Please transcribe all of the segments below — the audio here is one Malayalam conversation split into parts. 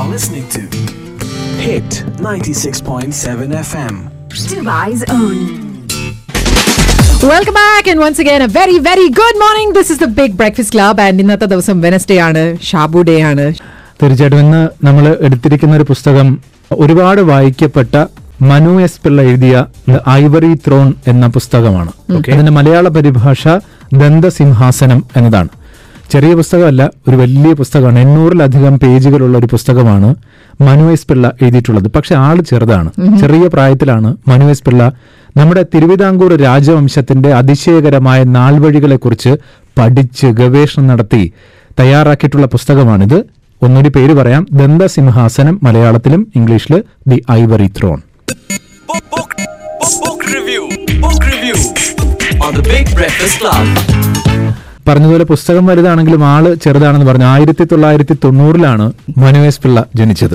listening to Hit 96.7 FM. Dubai's own. Welcome back and once again a very very good morning this is the big breakfast club and ഇന്നത്തെ ദിവസം വെനസ്ഡേ ആണ് ഷാബു ഡേ ആണ് തീർച്ചയായിട്ടും ഇന്ന് നമ്മൾ എടുത്തിരിക്കുന്ന ഒരു പുസ്തകം ഒരുപാട് വായിക്കപ്പെട്ട മനു എസ് പിള്ള എഴുതിയ ദ ഐവറി ത്രോൺ എന്ന പുസ്തകമാണ് അതിന്റെ മലയാള പരിഭാഷ ദന്തസിംഹാസനം എന്നതാണ് ചെറിയ പുസ്തകമല്ല ഒരു വലിയ പുസ്തകമാണ് എണ്ണൂറിലധികം പേജുകളുള്ള ഒരു പുസ്തകമാണ് മനു എസ് പിള്ള എഴുതിയിട്ടുള്ളത് പക്ഷെ ആള് ചെറുതാണ് ചെറിയ പ്രായത്തിലാണ് മനു എസ് പിള്ള നമ്മുടെ തിരുവിതാംകൂർ രാജവംശത്തിന്റെ അതിശയകരമായ നാൾവഴികളെക്കുറിച്ച് പഠിച്ച് ഗവേഷണം നടത്തി തയ്യാറാക്കിയിട്ടുള്ള പുസ്തകമാണിത് ഒന്നുകൂടി പേര് പറയാം ദന്തസിംഹാസനം മലയാളത്തിലും ഇംഗ്ലീഷിൽ the ivory throne Book, book, book, book review. Book review on the Big Breakfast Club. പറഞ്ഞതുപോലെ പുസ്തകം വലുതാണെങ്കിലും ആള് ചെറുതാണെന്ന് പറഞ്ഞു ആയിരത്തി തൊള്ളായിരത്തി തൊണ്ണൂറിലാണ് മനുവേസ് പിള്ള ജനിച്ചത്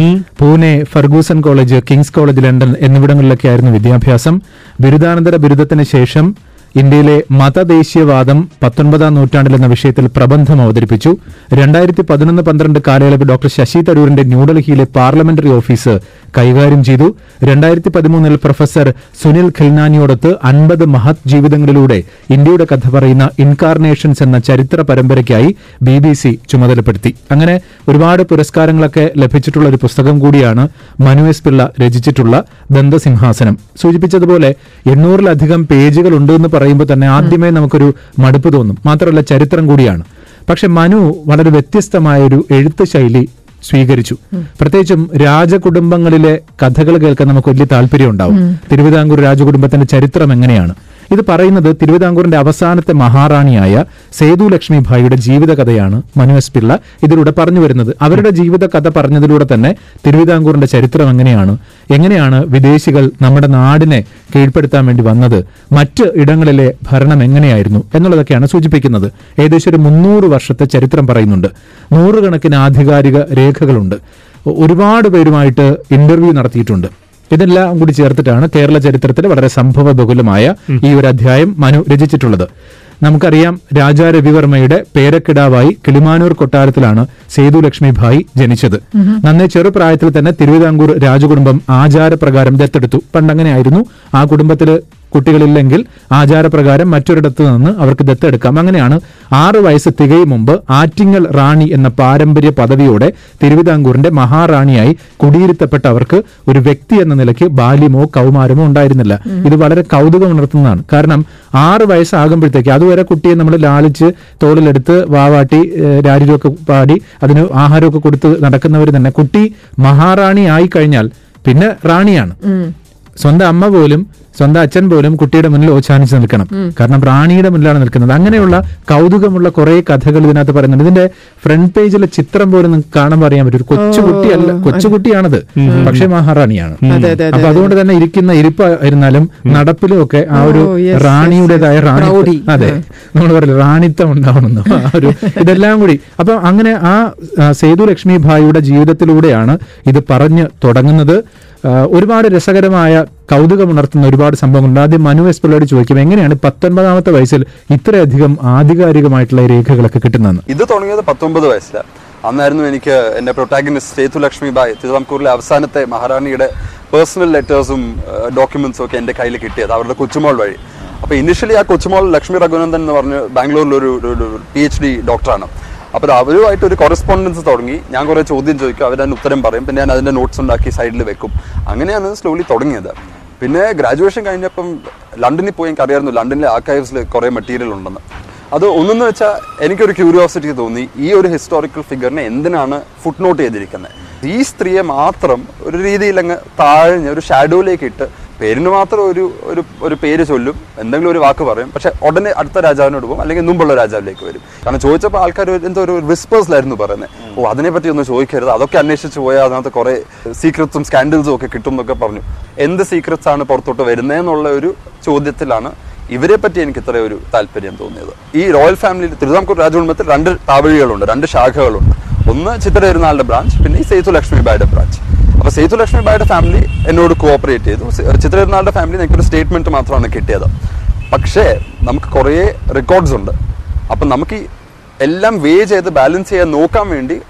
Pune Fergusson college King's college London എന്നിവിടങ്ങളിലൊക്കെ ആയിരുന്നു വിദ്യാഭ്യാസം ബിരുദാനന്തര ബിരുദത്തിന് ശേഷം ഇന്ത്യയിലെ മതദേശീയവാദം പത്തൊൻപതാം നൂറ്റാണ്ടിൽ എന്ന വിഷയത്തിൽ പ്രബന്ധം അവതരിപ്പിച്ചു രണ്ടായിരത്തി പതിനൊന്ന് പന്ത്രണ്ട് കാലയളവിൽ ഡോക്ടർ ശശി തരൂരിന്റെ ന്യൂഡൽഹിയിലെ പാർലമെന്ററി ഓഫീസ് കൈകാര്യം ചെയ്തു രണ്ടായിരത്തി പതിമൂന്നിൽ പ്രൊഫസർ സുനിൽ ഖിൽനാനിയോടൊത്ത് അൻപത് മഹത് ജീവിതങ്ങളിലൂടെ ഇന്ത്യയുടെ കഥ പറയുന്ന ഇൻകാർണേഷൻസ് എന്ന ചരിത്ര പരമ്പരയ്ക്കായി ബി ബി സി ചുമതലപ്പെടുത്തി അങ്ങനെ ഒരുപാട് പുരസ്കാരങ്ങളൊക്കെ ലഭിച്ചിട്ടുള്ള ഒരു പുസ്തകം കൂടിയാണ് മനു എസ് പിള്ള രചിച്ചിട്ടുള്ള ദന്തസിംഹാസനം സൂചിപ്പിച്ചതുപോലെ എണ്ണൂറിലധികം പേജുകൾ ഉണ്ട് എന്ന് പറയുമ്പോൾ തന്നെ ആദ്യമേ നമുക്കൊരു മടുപ്പ് തോന്നും മാത്രമല്ല ചരിത്രം കൂടിയാണ് പക്ഷെ മനു വളരെ വ്യത്യസ്തമായ ഒരു എഴുത്ത് ശൈലി സ്വീകരിച്ചു പ്രത്യേകിച്ചും രാജകുടുംബങ്ങളിലെ കഥകൾ കേൾക്കാൻ നമുക്ക് വലിയ താല്പര്യം ഉണ്ടാവും തിരുവിതാംകൂർ രാജകുടുംബത്തിന്റെ ചരിത്രം എങ്ങനെയാണ് ഇത് പറയുന്നത് തിരുവിതാംകൂറിന്റെ അവസാനത്തെ മഹാറാണിയായ സേതു ലക്ഷ്മി ഭായിയുടെ ജീവിതകഥയാണ് മനു എസ് പിള്ള ഇതിലൂടെ പറഞ്ഞു വരുന്നത് അവരുടെ ജീവിത കഥ പറഞ്ഞതിലൂടെ തന്നെ തിരുവിതാംകൂറിന്റെ ചരിത്രം എങ്ങനെയാണ് എങ്ങനെയാണ് വിദേശികൾ നമ്മുടെ നാടിനെ കീഴ്പ്പെടുത്താൻ വേണ്ടി വന്നത് മറ്റ് ഇടങ്ങളിലെ ഭരണം എങ്ങനെയായിരുന്നു എന്നുള്ളതൊക്കെയാണ് സൂചിപ്പിക്കുന്നത് ഏകദേശം ഒരു മുന്നൂറ് വർഷത്തെ ചരിത്രം പറയുന്നുണ്ട് നൂറുകണക്കിന് ആധികാരിക രേഖകളുണ്ട് ഒ- ഒരുപാട് പേരുമായിട്ട് ഇന്റർവ്യൂ നടത്തിയിട്ടുണ്ട് ഇതെല്ലാം കൂടി ചേർത്തിട്ടാണ് കേരള ചരിത്രത്തിലെ വളരെ സംഭവ ബഹുലമായ ഈ ഒരു അധ്യായം മനു രചിച്ചിട്ടുള്ളത് നമുക്കറിയാം രാജാ രവിവർമ്മയുടെ പേരക്കിടാവായി കിളിമാനൂർ കൊട്ടാരത്തിലാണ് സേതു ലക്ഷ്മി ഭായി ജനിച്ചത് നന്നേ ചെറുപ്രായത്തിൽ തന്നെ തിരുവിതാംകൂർ രാജകുടുംബം ആചാരപ്രകാരം ദത്തെടുത്തു പണ്ടങ്ങനെയായിരുന്നു ആ കുടുംബത്തില് കുട്ടികളില്ലെങ്കിൽ ആചാരപ്രകാരം മറ്റൊരിടത്ത് നിന്ന് അവർക്ക് ദത്തെടുക്കാം അങ്ങനെയാണ് ആറ് വയസ്സ് തികയും മുമ്പ് ആറ്റിങ്ങൽ റാണി എന്ന പാരമ്പര്യ പദവിയോടെ തിരുവിതാംകൂറിന്റെ മഹാറാണിയായി കുടിയിരുത്തപ്പെട്ട അവർക്ക് ഒരു വ്യക്തി എന്ന നിലയ്ക്ക് ബാല്യമോ കൗമാരമോ ഉണ്ടായിരുന്നില്ല ഇത് വളരെ കൗതുകം ഉണർത്തുന്നതാണ് കാരണം ആറ് വയസ്സാകുമ്പോഴത്തേക്ക് അതുവരെ കുട്ടിയെ നമ്മൾ ലാളിച്ച് തോളിലെടുത്ത് വാവാട്ടി ഏഹ്, രാരിരമൊക്കെ പാടി അതിന് ആഹാരമൊക്കെ കൊടുത്ത് നടക്കുന്നവർ തന്നെ കുട്ടി മഹാറാണി ആയി കഴിഞ്ഞാൽ പിന്നെ റാണിയാണ് സ്വന്തം അമ്മ പോലും സ്വന്തം അച്ഛൻ പോലും കുട്ടിയുടെ മുന്നിൽ ഓച്ചാനിച്ച് നിൽക്കണം കാരണം റാണിയുടെ മുന്നിലാണ് നിൽക്കുന്നത് അങ്ങനെയുള്ള കൗതുകമുള്ള കുറെ കഥകൾ ഇതിനകത്ത് പറയുന്നുണ്ട് ഇതിന്റെ ഫ്രണ്ട് പേജിലെ ചിത്രം പോലും നിങ്ങൾക്ക് കാണുമ്പോൾ അറിയാൻ പറ്റും ഒരു കൊച്ചുകുട്ടിയല്ല കൊച്ചുകുട്ടിയാണത് പക്ഷെ മഹാറാണിയാണ് അതെ, അതെ, അപ്പൊ അതുകൊണ്ട് തന്നെ ഇരിക്കുന്ന ഇരിപ്പായിരുന്നാലും നടപ്പിലും ഒക്കെ ആ ഒരു ഓ, yes, റാണിയുടേതായ yes, yes. റാണി പ്രൗഢി. അതെ നമ്മൾ പറയില്ല റാണിത്തം ഉണ്ടാവണമെന്ന് ആ ഒരു ഇതെല്ലാം കൂടി അപ്പൊ അങ്ങനെ ആ ആ, സേതു ലക്ഷ്മി ഭായിയുടെ ജീവിതത്തിലൂടെയാണ് ഇത് പറഞ്ഞു തുടങ്ങുന്നത് ആ, ഒരുപാട് രസകരമായ കൗതുകമുണർത്തുന്ന ഒരുപാട് സംഭവങ്ങളുണ്ട് ആദ്യം മനു എസ് പിള്ളയോട് ചോദിക്കും എങ്ങനെയാണ് പത്തൊൻപതാമത്തെ വയസ്സിൽ ഇത്രയധികം ആധികാരികമായിട്ടുള്ള ഈ രേഖകളൊക്കെ കിട്ടുന്നതെന്ന് ഇത് തുടങ്ങിയത് പത്തൊമ്പത് വയസ്സിലാണ് അന്നായിരുന്നു എനിക്ക് എന്റെ പ്രൊട്ടാഗനിസ്റ്റ് സേതു ലക്ഷ്മി ബായ് തിരുവിതാംകൂറിലെ അവസാനത്തെ മഹാറാണിയുടെ പേഴ്സണൽ ലെറ്റേഴ്സും ഡോക്യുമെന്റ്സും ഒക്കെ എന്റെ കയ്യിൽ കിട്ടിയത് അവരുടെ കൊച്ചുമോൾ വഴി അപ്പൊ ഇനിഷ്യലി ആ കൊച്ചുമോൾ ലക്ഷ്മി രഘുനന്ദൻ എന്ന് പറഞ്ഞ് ബാംഗ്ലൂരിൽ ഒരു പി എച്ച് ഡി ഡോക്ടറാണ് അപ്പോൾ അവരുമായിട്ട് ഒരു കൊറസ്പോണ്ടൻസ് തുടങ്ങി ഞാൻ കുറേ ചോദ്യം ചോദിക്കും അവരതിന് ഉത്തരം പറയും പിന്നെ ഞാൻ അതിന്റെ നോട്ട്സ് ഉണ്ടാക്കി സൈഡിൽ വെക്കും അങ്ങനെയാണ് സ്ലോലി തുടങ്ങിയത് പിന്നെ ഗ്രാജുവേഷൻ കഴിഞ്ഞപ്പം ലണ്ടനിൽ പോയി എനിക്ക് അറിയായിരുന്നു ലണ്ടനിലെ ആർക്കൈവ്സിൽ കുറേ മെറ്റീരിയൽ ഉണ്ടെന്ന് അത് ഒന്നെന്ന് വെച്ചാൽ എനിക്കൊരു ക്യൂരിയോസിറ്റി തോന്നി ഈ ഒരു ഹിസ്റ്റോറിക്കൽ ഫിഗറിനെ എന്തിനാണ് ഫുട് നോട്ട് ചെയ്തിരിക്കുന്നത് ഈ സ്ത്രീയെ മാത്രം ഒരു രീതിയിൽ അങ്ങ് താഴ്ഞ്ഞ് ഒരു ഷാഡോയിലേക്ക് ഇട്ട് പേരിന് മാത്രം ഒരു ഒരു ഒരു പേര് ചൊല്ലും എന്തെങ്കിലും ഒരു വാക്ക് പറയും പക്ഷെ ഉടനെ അടുത്ത രാജാവിനോട് പോകും അല്ലെങ്കിൽ മുമ്പുള്ള രാജാവിലേക്ക് വരും കാരണം ചോദിച്ചപ്പോൾ ആൾക്കാർ എന്തോ ഒരു വിസ്പേഴ്സിലായിരുന്നു പറയുന്നത് ഓ അതിനെപ്പറ്റി ഒന്നും ചോദിക്കരുത് അതൊക്കെ അന്വേഷിച്ച് പോയാൽ അതിനകത്ത് കുറെ സീക്രറ്റ്സും സ്കാൻഡൽസും ഒക്കെ കിട്ടും എന്നൊക്കെ പറഞ്ഞു എന്ത് സീക്രറ്റ്സ് ആണ് പുറത്തോട്ട് വരുന്നതെന്നുള്ള ഒരു ചോദ്യത്തിലാണ് ഇവരെ പറ്റി എനിക്ക് ഇത്ര ഒരു താല്പര്യം തോന്നിയത് ഈ റോയൽ ഫാമിലി തിരുവിതാംകൂർ രാജകുടുംബത്തിൽ രണ്ട് താവഴികളുണ്ട് രണ്ട് ശാഖകളുണ്ട് ഒന്ന് ചിത്രയിരുന്നാളുടെ ബ്രാഞ്ച് പിന്നെ ഈ സേതു ലക്ഷ്മി ബായുടെ ബ്രാഞ്ച് അപ്പൊ സേതു ലക്ഷ്മി ബായുടെ ഫാമിലി എന്നോട് കോഓപ്പറേറ്റ് ചെയ്തു ചിത്രയിരുന്നാളുടെ ഫാമിലി എനിക്കൊരു സ്റ്റേറ്റ്മെന്റ് മാത്രമാണ് കിട്ടിയത് പക്ഷേ നമുക്ക് കുറേ റെക്കോർഡ്സ് ഉണ്ട് അപ്പം നമുക്ക് ഈ എല്ലാം വേ ചെയ്ത് ബാലൻസ് ചെയ്യാൻ നോക്കാൻ വേണ്ടി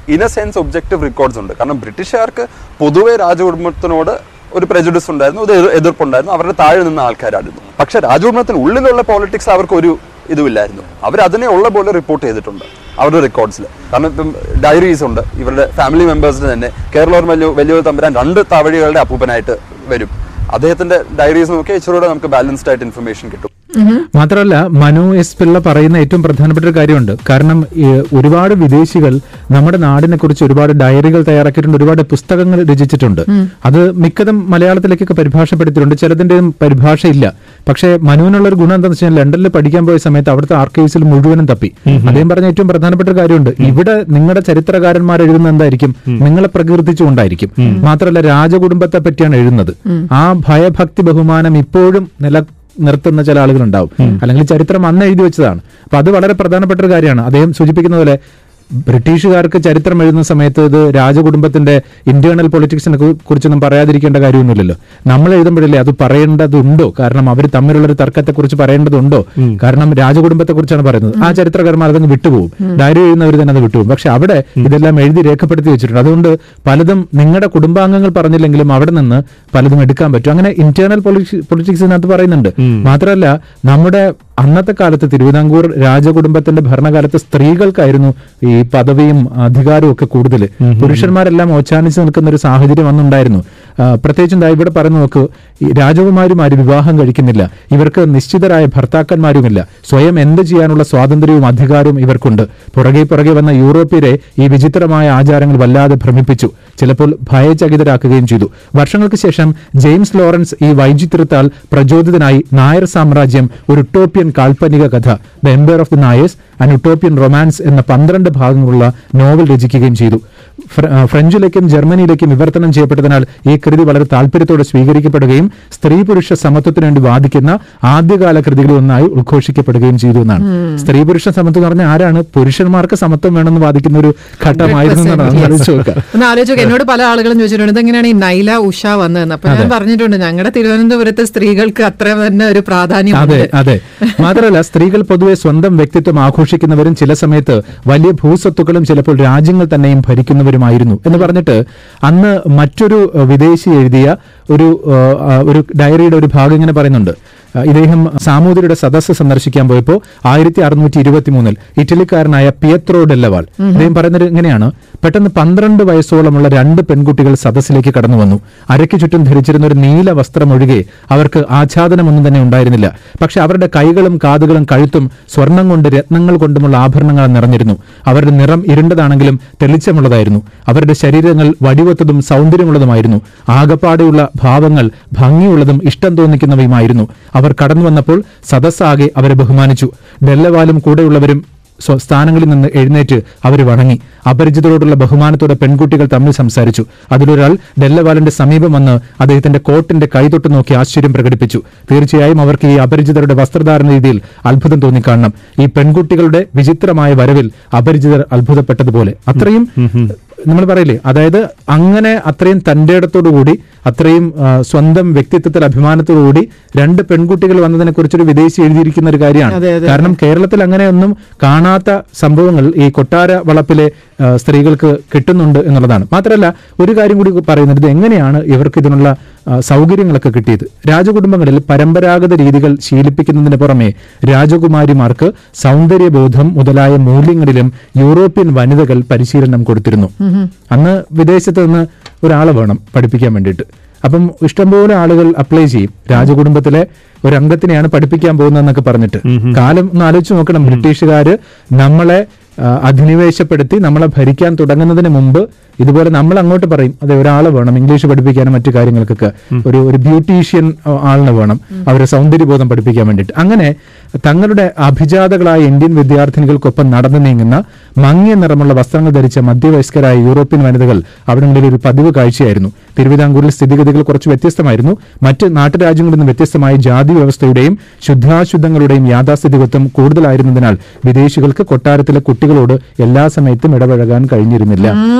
in a sense objective records ഉണ്ട് കാരണം ബ്രിട്ടീഷുകാർക്ക് പൊതുവെ രാജകുടുംബത്തിനോട് ഒരു പ്രജുഡിസ് ഉണ്ടായിരുന്നു ഒരു എതിർ- എതിർപ്പുണ്ടായിരുന്നു അവരുടെ താഴെ നിന്ന ആൾക്കാരായിരുന്നു പക്ഷെ രാജകുടുംബത്തിന് ഉള്ളിലുള്ള പോളിറ്റിക്സ് അവർക്ക് ഒരു ഇതുമില്ലായിരുന്നു അവർ അതിനെ ഉള്ള പോലെ റിപ്പോർട്ട് ചെയ്തിട്ടുണ്ട് അവരുടെ റെക്കോർഡ്സിൽ കാരണം ഇപ്പം ഡയറീസ് ഉണ്ട് ഇവരുടെ ഫാമിലി മെമ്പേഴ്സിന് തന്നെ കേരള വലിയ വലിയ തമ്പുരാൻ രണ്ട് തവഴികളുടെ അപ്പൂപ്പനായിട്ട് വരും അദ്ദേഹത്തിന്റെ ഡയറീസ് നോക്കിയാൽ ഇച്ചിരൂടെ നമുക്ക് ബാലൻസ്ഡ് ആയിട്ട് ഇൻഫർമേഷൻ കിട്ടും മാത്രമല്ല മനു എസ് പിള്ള പറയുന്ന ഏറ്റവും പ്രധാനപ്പെട്ട ഒരു കാര്യമുണ്ട് കാരണം ഈ ഒരുപാട് വിദേശികൾ നമ്മുടെ നാടിനെ കുറിച്ച് ഒരുപാട് ഡയറികൾ തയ്യാറാക്കിയിട്ടുണ്ട് ഒരുപാട് പുസ്തകങ്ങൾ രചിച്ചിട്ടുണ്ട് അത് മിക്കതും മലയാളത്തിലേക്കൊക്കെ പരിഭാഷപ്പെടുത്തിയിട്ടുണ്ട് ചിലതിന്റെയും പരിഭാഷ ഇല്ല പക്ഷേ മനുവിനുള്ള ഒരു ഗുണം എന്താണെന്ന് വെച്ചാൽ ലണ്ടനിൽ പഠിക്കാൻ പോയ സമയത്ത് അവിടുത്തെ ആർക്കൈവ്സിൽ മുഴുവനും തപ്പി അദ്ദേഹം പറഞ്ഞ ഏറ്റവും പ്രധാനപ്പെട്ട ഒരു കാര്യമുണ്ട് ഇവിടെ നിങ്ങളുടെ ചരിത്രകാരന്മാർ എഴുതുന്ന എന്തായിരിക്കും നിങ്ങളെ പ്രകീർത്തിച്ചുകൊണ്ടായിരിക്കും മാത്രമല്ല രാജകുടുംബത്തെ പറ്റിയാണ് എഴുതുന്നത് ആ ഭയഭക്തി ബഹുമാനം ഇപ്പോഴും നില നിർത്തുന്ന ചില ആളുകളുണ്ടാവും അല്ലെങ്കിൽ ചരിത്രം അന്ന് എഴുതി വെച്ചതാണ് അപ്പൊ അത് വളരെ പ്രധാനപ്പെട്ട ഒരു കാര്യമാണ് അദ്ദേഹം സൂചിപ്പിക്കുന്ന പോലെ ബ്രിട്ടീഷുകാർക്ക് ചരിത്രം എഴുതുന്ന സമയത്ത് ഇത് രാജകുടുംബത്തിന്റെ ഇന്റേണൽ പൊളിറ്റിക്സിനെ കു- കുറിച്ചൊന്നും പറയാതിരിക്കേണ്ട കാര്യമൊന്നുമില്ലല്ലോ നമ്മൾ എഴുതുമ്പോഴല്ലേ അത് പറയേണ്ടതുണ്ടോ കാരണം അവർ തമ്മിലുള്ള ഒരു തർക്കത്തെ കുറിച്ച് പറയേണ്ടതുണ്ടോ കാരണം രാജകുടുംബത്തെ കുറിച്ചാണ് പറയുന്നത് ആ ചരിത്രകാരന്മാർ അതങ്ങ് വിട്ടുപോകും ഡയറി എഴുതുന്നവർ തന്നെ അത് വിട്ടുപോകും പക്ഷെ അവിടെ ഇതെല്ലാം എഴുതി രേഖപ്പെടുത്തി വെച്ചിട്ടുണ്ട് അതുകൊണ്ട് പലതും നിങ്ങളുടെ കുടുംബാംഗങ്ങൾ പറഞ്ഞില്ലെങ്കിലും അവിടെ നിന്ന് പലതും എടുക്കാൻ പറ്റും അങ്ങനെ ഇന്റേണൽ പൊളിറ്റിക്സിനകത്ത് പറയുന്നുണ്ട് മാത്രമല്ല നമ്മുടെ അന്നത്തെ കാലത്ത് തിരുവിതാംകൂർ രാജകുടുംബത്തിന്റെ ഭരണകാലത്ത് സ്ത്രീകൾക്കായിരുന്നു ഈ പദവിയും അധികാരവും ഒക്കെ കൂടുതൽ പുരുഷന്മാരെല്ലാം ഓച്ചാനിച്ച് നിൽക്കുന്ന ഒരു സാഹചര്യം അന്നുണ്ടായിരുന്നു ആ, പ്രത്യേകിച്ചും ദാ ഇവിടെ പറഞ്ഞു നോക്ക് ഈ രാജകുമാരിമാര് വിവാഹം കഴിക്കുന്നില്ല ഇവർക്ക് നിശ്ചിതരായ ഭർത്താക്കന്മാരുമില്ല സ്വയം എന്ത് ചെയ്യാനുള്ള സ്വാതന്ത്ര്യവും അധികാരവും ഇവർക്കുണ്ട് പുറകെ പുറകെ വന്ന യൂറോപ്യരെ ഈ വിചിത്രമായ ആചാരങ്ങൾ വല്ലാതെ ഭ്രമിപ്പിച്ചു ചിലപ്പോൾ ഭയചകിതരാക്കുകയും ചെയ്തു വർഷങ്ങൾക്ക് ശേഷം ജെയിംസ് ലോറൻസ് ഈ വൈചിത്രത്താൽ പ്രചോദിതനായി നായർ സാമ്രാജ്യം ഒരു ഉട്ടോപ്യൻ കാൽപ്പനിക കഥ the empire of the Nairs and utopian romance എന്ന പന്ത്രണ്ട് ഭാഗങ്ങളുള്ള നോവൽ രചിക്കുകയും ചെയ്തു ഫ്ര- ആ, ഫ്രഞ്ചിലേക്കും ജർമ്മനിയിലേക്കും വിവർത്തനം ചെയ്യപ്പെട്ടതിനാൽ ഈ കൃതി വളരെ താല്പര്യത്തോടെ സ്വീകരിക്കപ്പെടുകയും സ്ത്രീ പുരുഷ സമത്വത്തിനു വേണ്ടി വാദിക്കുന്ന ആദ്യകാല കൃതികളിൽ ഒന്നായി ഉദ്ഘോഷിക്കപ്പെടുകയും ചെയ്തു എന്നാണ് സ്ത്രീ പുരുഷ സമത്വം എന്ന് പറഞ്ഞാൽ ആരാണ് പുരുഷന്മാർക്ക് സമത്വം വേണമെന്ന് വാദിക്കുന്ന ഒരു ഘട്ടമായിരുന്നു എന്നാണ് നമ്മൾ ആലോചിച്ച് നോക്കുക ഒന്ന് ആലോചിച്ച് എന്നോട് പല ആളുകളും ചോദിച്ചിട്ടുണ്ട് ഇതെങ്ങനെയാണ് ഈ നൈല ഉഷ വന്നതെന്ന് അപ്പൊ ഞാൻ പറഞ്ഞിട്ടുണ്ട് ഞങ്ങളുടെ തിരുവനന്തപുരത്തെ സ്ത്രീകൾക്ക് അത്ര തന്നെ ഒരു പ്രാധാന്യം അതെ അതെ മാത്രമല്ല സ്ത്രീകൾ പൊതുവെ സ്വന്തം വ്യക്തിത്വം ആഘോഷിക്കുന്നവരും ചില സമയത്ത് വലിയ ഭൂസ്വത്തുക്കളും ചിലപ്പോൾ രാജ്യങ്ങൾ തന്നെയും ഭരിക്കുന്നവരുമായിരുന്നു എന്ന് പറഞ്ഞിട്ട് അന്ന് മറ്റൊരു അഹ്, വിദേശി എഴുതിയ ഒരു അഹ്, അഹ്, ഒരു ഡയറിയുടെ ഒരു ഭാഗം ഇങ്ങനെ പറയുന്നുണ്ട് അഹ്, ഇദ്ദേഹം സാമൂതിരിയുടെ സദസ്സ് സന്ദർശിക്കാൻ പോയപ്പോൾ ആയിരത്തി അറുന്നൂറ്റി ഇരുപത്തി മൂന്നിൽ ഇറ്റലിക്കാരനായ പിയത്രോ ഡെല്ലവാൾ അദ്ദേഹം പറയുന്നത് ഇങ്ങനെയാണ് പെട്ടെന്ന് പന്ത്രണ്ട് വയസ്സോളമുള്ള രണ്ട് പെൺകുട്ടികൾ സദസ്സിലേക്ക് കടന്നു വന്നു അരയ്ക്ക് ചുറ്റും ധരിച്ചിരുന്ന ഒരു നീല വസ്ത്രം ഒഴികെ അവർക്ക് ആച്ഛാദനമൊന്നും തന്നെ ഉണ്ടായിരുന്നില്ല പക്ഷെ അവരുടെ കൈകളും കാതുകളും കഴുത്തും സ്വർണം കൊണ്ട് രത്നങ്ങൾ കൊണ്ടുമുള്ള ആഭരണങ്ങൾ നിറഞ്ഞിരുന്നു അവരുടെ നിറം ഇരുണ്ടതാണെങ്കിലും തെളിച്ചമുള്ളതായിരുന്നു അവരുടെ ശരീരങ്ങൾ വടിവത്തതും സൗന്ദര്യമുള്ളതുമായിരുന്നു ആകപ്പാടെയുള്ള ഭാവങ്ങൾ ഭംഗിയുള്ളതും ഇഷ്ടം തോന്നിക്കുന്നവയുമായിരുന്നു അവർ കടന്നു വന്നപ്പോൾ സദസ്സാകെ അവരെ ബഹുമാനിച്ചു ഡെല്ലവാലും കൂടെയുള്ളവരും സ്വ- സ്ഥാനങ്ങളിൽ നിന്ന് എഴുന്നേറ്റ് അവർ വണങ്ങി അപരിചിതരോടുള്ള ബഹുമാനത്തോടെ പെൺകുട്ടികൾ തമ്മിൽ സംസാരിച്ചു അതിലൊരാൾ ഡെല്ലവാലിന്റെ സമീപം വന്ന് അദ്ദേഹത്തിന്റെ കോട്ടിന്റെ കൈതൊട്ട് നോക്കി ആശ്ചര്യം പ്രകടിപ്പിച്ചു തീർച്ചയായും അവർക്ക് ഈ അപരിചിതരുടെ വസ്ത്രധാരണ രീതിയിൽ അത്ഭുതം തോന്നിക്കാണണം ഈ പെൺകുട്ടികളുടെ വിചിത്രമായ വരവിൽ അപരിചിതർ അത്ഭുതപ്പെട്ടതുപോലെ അത്രയും നമ്മൾ പറയില്ലേ അതായത് അങ്ങനെ അത്രയും തന്റെ ഇടത്തോടുകൂടി അത്രയും ആ, സ്വന്തം വ്യക്തിത്വത്തിൽ അഭിമാനത്തോടുകൂടി രണ്ട് പെൺകുട്ടികൾ വന്നതിനെ കുറിച്ചൊരു വിദേശി എഴുതിയിരിക്കുന്ന ഒരു കാര്യമാണ് അതെ, അതെ. കാരണം കേരളത്തിൽ അങ്ങനെയൊന്നും കാണാത്ത സംഭവങ്ങൾ ഈ കൊട്ടാര വളപ്പിലെ ആ, സ്ത്രീകൾക്ക് കിട്ടുന്നുണ്ട് എന്നുള്ളതാണ് മാത്രമല്ല ഒരു കാര്യം കൂടി പറയുന്നത് ഇത് എങ്ങനെയാണ് ഇവർക്ക് ഇതിനുള്ള ആ, സൗകര്യങ്ങളൊക്കെ കിട്ടിയത് രാജകുടുംബങ്ങളിൽ പരമ്പരാഗത രീതികൾ ശീലിപ്പിക്കുന്നതിന് പുറമെ രാജകുമാരിമാർക്ക് സൗന്ദര്യബോധം മുതലായ മൂല്യങ്ങളിലും യൂറോപ്യൻ വനിതകൾ പരിശീലനം കൊടുത്തിരുന്നു അന്ന് വിദേശത്ത് നിന്ന് ഒരാളെ വേണം പഠിപ്പിക്കാൻ വേണ്ടിയിട്ട് അപ്പം ഇഷ്ടംപോലെ ആളുകൾ അപ്ലൈ ചെയ്യും രാജകുടുംബത്തിലെ ഒരു അംഗത്തിനെയാണ് പഠിപ്പിക്കാൻ പോകുന്നതെന്നൊക്കെ പറഞ്ഞിട്ട് കാലം ഒന്ന് ആലോചിച്ച് നോക്കണം ബ്രിട്ടീഷുകാര് നമ്മളെ ആ, അധിനിവേശപ്പെടുത്തി നമ്മളെ ഭരിക്കാൻ തുടങ്ങുന്നതിന് മുമ്പ് ഇതുപോലെ നമ്മൾ അങ്ങോട്ട് പറയും അതെ ഒരാളെ വേണം ഇംഗ്ലീഷ് പഠിപ്പിക്കാനും മറ്റു കാര്യങ്ങൾക്കൊക്കെ ഒരു ഒരു ബ്യൂട്ടീഷ്യൻ ആ, ആളിനെ വേണം അവരെ സൗന്ദര്യബോധം പഠിപ്പിക്കാൻ വേണ്ടിയിട്ട് അങ്ങനെ തങ്ങളുടെ അഭിജാതകളായ ഇന്ത്യൻ വിദ്യാർത്ഥിനികൾക്കൊപ്പം നടന്നു നീങ്ങുന്ന മങ്ങിയ നിറമുള്ള വസ്ത്രങ്ങൾ ധരിച്ച മധ്യവയസ്കരായ യൂറോപ്യൻ വനിതകൾ അവിടങ്ങളിൽ ഒരു പതിവ് കാഴ്ചയായിരുന്നു തിരുവിതാംകൂറിൽ സ്ഥിതിഗതികൾ കുറച്ച് വ്യത്യസ്തമായിരുന്നു മറ്റ് നാട്ടുരാജ്യങ്ങളിൽ നിന്ന് വ്യത്യസ്തമായ ജാതി വ്യവസ്ഥയുടെയും ശുദ്ധാശുദ്ധങ്ങളുടെയും യാഥാസ്ഥിതികത്വം കൂടുതലായിരുന്നതിനാൽ വിദേശികൾക്ക് കൊട്ടാരത്തിലെ കുട്ടികളോട് എല്ലാ സമയത്തും ഇടപഴകാൻ കഴിഞ്ഞിരുന്നില്ല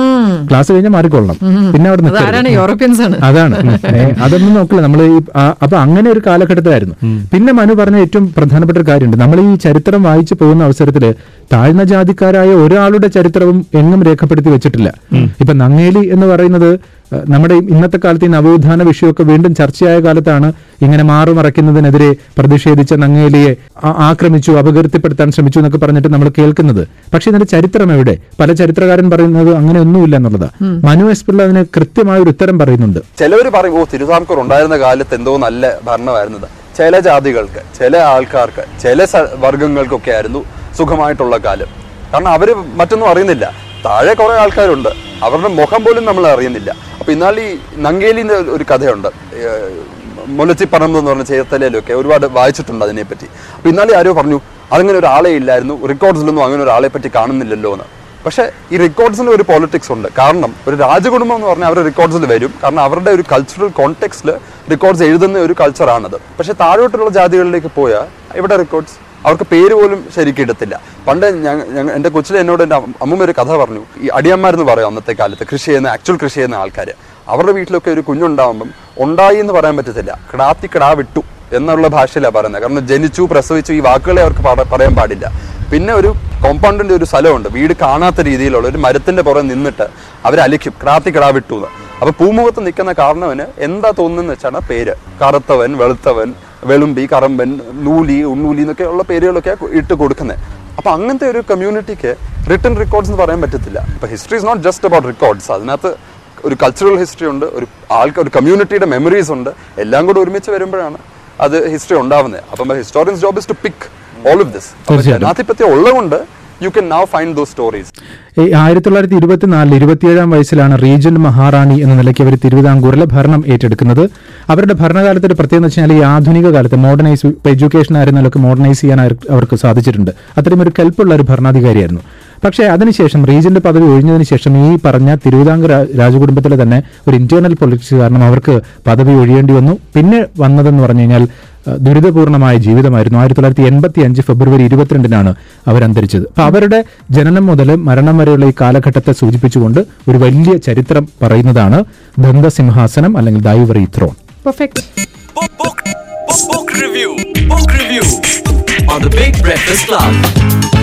ക്ലാസ് കഴിഞ്ഞാൽ മാറിക്കൊള്ളണം പിന്നെ അവിടെ നിൽക്കരുത്. അതാരാണ് യൂറോപ്യൻസ് ആണ് അതാണ് ഏ, അതൊന്നും നോക്കില്ല നമ്മൾ ഈ ആ- അപ്പൊ അങ്ങനെ ഒരു കാലഘട്ടത്തിലായിരുന്നു പിന്നെ മനു പറഞ്ഞ ഏറ്റവും പ്രധാനപ്പെട്ട ഒരു കാര്യമുണ്ട് നമ്മൾ ഈ ചരിത്രം വായിച്ചു പോകുന്ന അവസരത്തില് താഴ്ന്ന ജാതിക്കാരായ ഒരാളുടെ ചരിത്രവും എങ്ങും രേഖപ്പെടുത്തി വെച്ചിട്ടില്ല ഇപ്പൊ നങ്ങേലി എന്ന് പറയുന്നത് ഏഹ്, നമ്മുടെ ഈ ഇന്നത്തെ കാലത്ത് ഈ നവോത്ഥാന വിഷയമൊക്കെ വീണ്ടും ചർച്ചയായ കാലത്താണ് ഇങ്ങനെ മാറുമറയ്ക്കുന്നതിനെതിരെ പ്രതിഷേധിച്ച നങ്ങേലിയെ ആ- ആക്രമിച്ചു അപകീർത്തിപ്പെടുത്താൻ ശ്രമിച്ചു എന്നൊക്കെ പറഞ്ഞിട്ട് നമ്മൾ കേൾക്കുന്നത് പക്ഷെ ഇതിന്റെ ചരിത്രം എവിടെ പല ചരിത്രകാരൻ പറയുന്നത് അങ്ങനെ ഒന്നുമില്ല എന്നുള്ളതാ മനു എസ് പിള്ള അതിന് കൃത്യമായ ഒരു ഉത്തരം പറയുന്നുണ്ട് ചിലവർ പറയും ഓ തിരുവിതാംകൂർ ഉണ്ടായിരുന്ന കാലത്ത് എന്തോ നല്ല ഭരണമായിരുന്നത് ചില ജാതികൾക്ക് ചില ആൾക്കാർക്ക് ചില സ- വർഗങ്ങൾക്കൊക്കെ ആയിരുന്നു സുഖമായിട്ടുള്ള കാലം കാരണം അവര് മറ്റൊന്നും അറിയുന്നില്ല താഴെ കുറെ ആൾക്കാരുണ്ട് അവരുടെ മുഖം പോലും നമ്മൾ അറിയുന്നില്ല അപ്പൊ എന്നാൽ ഈ നങ്കേലിന്റെ ഒരു കഥയുണ്ട് ഏഹ് മുലച്ചിപ്പറമ്പ് എന്ന് പറഞ്ഞ ചേർത്തലയിലൊക്കെ ഒരുപാട് വായിച്ചിട്ടുണ്ട് അതിനെപ്പറ്റി അപ്പൊ ഇന്നാളെ ആരോ പറഞ്ഞു അതങ്ങനെ ഒരാളെ ഇല്ലായിരുന്നു റെക്കോർഡ്സിലൊന്നും അങ്ങനെ ഒരാളെ പറ്റി കാണുന്നില്ലല്ലോ എന്ന് പക്ഷേ ഈ റെക്കോർഡ്സിന് ഒരു പൊളിറ്റിക്സ് ഉണ്ട് കാരണം ഒരു രാജകുടുംബം എന്ന് പറഞ്ഞാൽ അവരുടെ റെക്കോർഡ്സിൽ വരും കാരണം അവരുടെ ഒരു കൾച്ചറൽ കോണ്ടെക്സ്റ്റിൽ റെക്കോർഡ്സ് എഴുതുന്ന ഒരു കൾച്ചറാണത് പക്ഷേ താഴോട്ടുള്ള ജാതികളിലേക്ക് പോയാൽ ഇവിടെ റെക്കോർഡ്സ് അവർക്ക് പേര് പോലും ശരിക്കും ഇടത്തില്ല പണ്ട് ഞങ്ങ ഞങ്ങ- എൻ്റെ കൊച്ചിലെ എന്നോട് എൻ്റെ അമ്മ- അമ്മൂമ്മ ഒരു കഥ പറഞ്ഞു ഈ അടിയന്മാരെന്ന് പറയും അന്നത്തെ കാലത്ത് കൃഷി ചെയ്യുന്ന ആക്ച്വൽ കൃഷി ചെയ്യുന്ന ആൾക്കാർ അവരുടെ വീട്ടിലൊക്കെ ഒരു കുഞ്ഞുണ്ടാവുമ്പം ഉണ്ടായി എന്ന് പറയാൻ പറ്റത്തില്ല കിടാത്തി കിടാ വിട്ടു എന്നുള്ള ഭാഷയിലാണ് പറയുന്നത് കാരണം ജനിച്ചു പ്രസവിച്ചു ഈ വാക്കുകളെ അവർക്ക് പാട- പറയാൻ പാടില്ല പിന്നെ ഒരു കോമ്പൗണ്ടിന്റെ ഒരു സ്ഥലമുണ്ട് വീട് കാണാത്ത രീതിയിലുള്ള ഒരു മരത്തിന്റെ പുറം നിന്നിട്ട് അവർ അലിക്കും ക്രാത്തി കിടാ വിട്ടു എന്ന് അപ്പൊ പൂമുഖത്ത് നിൽക്കുന്ന കാരണവന് എന്താ തോന്നുന്നത് വെച്ചാണ് പേര് കറുത്തവൻ വെളുത്തവൻ വെളുമ്പി കറമ്പൻ നൂലി ഉണ്ണൂലി എന്നൊക്കെ ഉള്ള പേരുകളൊക്കെ ഇട്ട് കൊടുക്കുന്നത് അപ്പൊ അങ്ങനത്തെ ഒരു കമ്മ്യൂണിറ്റിക്ക് റിട്ടൺ റെക്കോർഡ്സ് എന്ന് പറയാൻ പറ്റത്തില്ല ഇപ്പൊ history is not just about records അതിനകത്ത് ഒരു കൾച്ചറൽ ഹിസ്റ്ററി ഉണ്ട് ഒരു ആൾക്ക് ഒരു കമ്മ്യൂണിറ്റിയുടെ മെമ്മറീസ് ഉണ്ട് എല്ലാം കൂടെ ഒരുമിച്ച് വരുമ്പോഴാണ് അത് ഹിസ്റ്ററി ഉണ്ടാവുന്നത് അപ്പം historians job is to pick all of this തീർച്ചയായിട്ടും. ജനാധിപത്യം ഉള്ളതുകൊണ്ട് you can now find those stories ഈ ആയിരത്തി തൊള്ളായിരത്തി ഇരുപത്തിനാലിൽ ഇരുപത്തിയേഴാം വയസ്സിലാണ് റീജന്റ് മഹാറാണി എന്ന നിലയ്ക്ക് അവർ തിരുവിതാംകൂറിലെ ഭരണം ഏറ്റെടുക്കുന്നത് അവരുടെ ഭരണകാലത്ത് ഒരു പ്രത്യേകത എന്ന് വെച്ചാൽ ഈ ആധുനിക കാലത്ത് മോഡേണൈസ് ഇപ്പൊ എഡ്യൂക്കേഷൻ ആയിരുന്നാലൊക്കെ മോഡേണൈസ് ചെയ്യാൻ അവർ- അവർക്ക് സാധിച്ചിട്ടുണ്ട് അത്രയും ഒരു കെൽപ്പുള്ള ഒരു ഭരണാധികാരിയായിരുന്നു പക്ഷേ അതിനുശേഷം റീജന്റ് പദവി ഒഴിഞ്ഞതിന് ശേഷം ഈ പറഞ്ഞ തിരുവിതാംകൂർ രാ- രാജകുടുംബത്തിലെ തന്നെ ഒരു ഇന്റേണൽ പൊളിറ്റിക്സ് കാരണം അവർക്ക് പദവി ഒഴിയേണ്ടി വന്നു പിന്നെ വന്നതെന്ന് പറഞ്ഞു കഴിഞ്ഞാൽ അഹ് ദുരിതപൂർണമായ ജീവിതമായിരുന്നു ആയിരത്തി തൊള്ളായിരത്തി എൺപത്തി അഞ്ച് ഫെബ്രുവരി ഇരുപത്തിരണ്ടിനാണ് അവർ അന്തരിച്ചത് അപ്പൊ അവരുടെ ജനനം മുതൽ മരണം വരെയുള്ള ഈ കാലഘട്ടത്തെ സൂചിപ്പിച്ചുകൊണ്ട് ഒരു വലിയ ചരിത്രം പറയുന്നതാണ് ദന്തസിംഹാസനം അല്ലെങ്കിൽ the ivory throne perfect Book, book, book, book review. Book review on the Big Breakfast Club.